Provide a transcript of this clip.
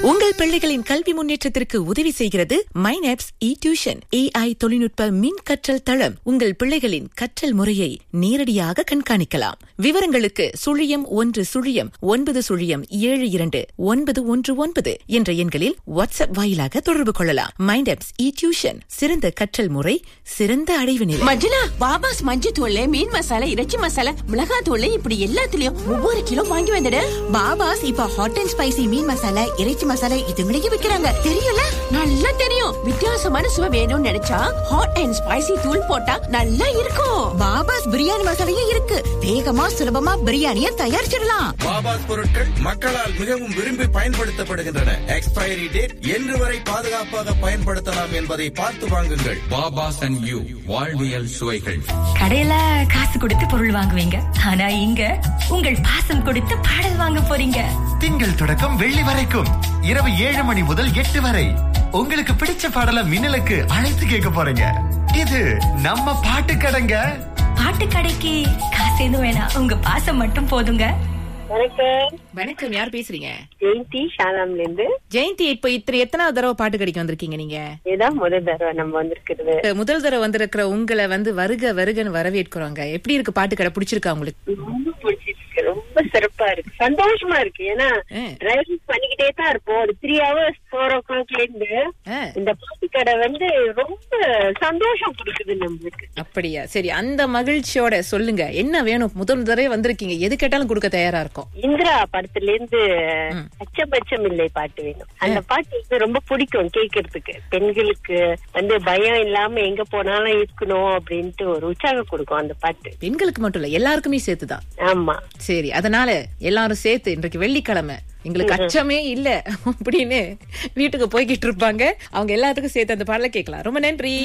உங்கள் பிள்ளைகளின் கல்வி முன்னேற்றத்திற்கு உதவி செய்கிறது மைனாப்ஸ் இ டியூஷன் ஏஐ தொழில்நுட்ப மின் கற்றல் தளம் உங்கள் பிள்ளைகளின் கற்றல் முறையை நேரடியாக கண்காணிக்கலாம் விவரங்களுக்கு சுழியம் ஒன்று சுழியம் ஒன்பது சுழியம் ஏழு இரண்டு ஒன்பது ஒன்று ஒன்பது என்ற எண்களில் வாட்ஸ்அப் வாயிலாக தொடர்பு கொள்ளலாம் மைண்டாப்ஸ் இ டியூஷன் சிறந்த கற்றல் முறை சிறந்த அடைவு நிலை மஞ்சுளா பாபாஸ் மஞ்சு தூள் மீன் மசாலா இறைச்சி மசாலா மிளகாய் தூள் இப்படி எல்லாத்துலயும் ஒவ்வொரு கிலோ வாங்கி வந்துடு பாபாஸ் இப்ப ஹாட் அண்ட் ஸ்பைசி மீன் மசாலா இறைச்சி மசாலா இதுங்களையும் விக்கிறாங்க தெரியல நல்லா தெரியும் வித்தியாசமான சுவை வேணும்னு நினைச்சா ஹாட் அண்ட் ஸ்பைசி தூள் போட்டா நல்லா இருக்கும் பாபாஸ் பிரியாணி மசாலையும் இருக்கு வேகமா சுலபமா பிரியாணிய தயாரிச்சிடலாம் பாபாஸ் பொருட்கள் மக்களால் மிகவும் விரும்பி பயன்படுத்தப்படுகின்றன எக்ஸ்பைரி டேட் என்று வரை பாதுகாப்பாக பயன்படுத்தலாம் என்பதை பார்த்து வாங்குங்கள் பாபாஸ் அண்ட் யூ வாழ்வியல் சுவைகள் கடையில காசு கொடுத்து பொருள் வாங்குவீங்க ஆனா இங்க உங்கள் பாசம் கொடுத்து பாடல் வாங்க போறீங்க திங்கள் தொடக்கம் வெள்ளி வரைக்கும் இரவு ஏழு மணி முதல் எட்டு வரை உங்களுக்கு பிடிச்ச பாடல மின்னலுக்கு அழைத்து கேட்க போறீங்க இது நம்ம பாட்டு கடைங்க பாட்டு கடைக்கு காசு எதுவும் வேணாம் உங்க பாசம் மட்டும் போதுங்க வணக்கம் வணக்கம் யார் பேசுறீங்க ஜெயந்தி ஷாலாம்ல இருந்து ஜெயந்தி இப்ப இத்தனை எத்தனாவது தடவை பாட்டு கடைக்கு வந்திருக்கீங்க நீங்க இதான் முதல் தடவை நம்ம வந்திருக்கிறது முதல் தடவை வந்திருக்கிற உங்களை வந்து வருக வருகன்னு வரவேற்கிறோங்க எப்படி இருக்கு பாட்டு கடை பிடிச்சிருக்கா உங்களுக்கு ரொம்ப பிடிச்சிருக்கு ரொம்ப சிறப்பா இருக்கு சந்தோஷமா இருக்கு ஏன்னா ஆ. டிரைவிங் பண்ணிக்கிட்டே தான் இருப்போம் ஒரு த்ரீ ஹவர்ஸ் ஃபோர் ஓ கிளாக்ல இருந்து ஆ. இந்த பாட்டு கடை வந்து ரொம்ப சந்தோஷம் கொடுக்குது நம்மளுக்கு அப்படியா சரி அந்த மகிழ்ச்சியோட சொல்லுங்க என்ன வேணும் முதல் தடவை வந்திருக்கீங்க எது கேட்டாலும் கொடுக்க தயாரா இருக்கும் இந்திரா படத்துல இருந்து அச்சபட்சம் இல்லை பாட்டு வேணும் அந்த பாட்டு வந்து ரொம்ப பிடிக்கும் கேட்கறதுக்கு பெண்களுக்கு வந்து பயம் இல்லாம எங்க போனாலும் இருக்கணும் அப்படின்ட்டு ஒரு உற்சாகம் கொடுக்கும் அந்த பாட்டு பெண்களுக்கு மட்டும் இல்ல எல்லாருக்குமே சேர்த்துதான் ஆமா சரி அதனால எல்லாரும் சேர்த்து இன்றைக்கு வெள்ளிக்கிழமை எங்களுக்கு அச்சமே இல்ல அப்படின்னு வீட்டுக்கு போய்கிட்டு இருப்பாங்க அவங்க எல்லாத்துக்கும் சேர்த்து அந்த பாடல கேட்கலாம் ரொம்ப நன்றி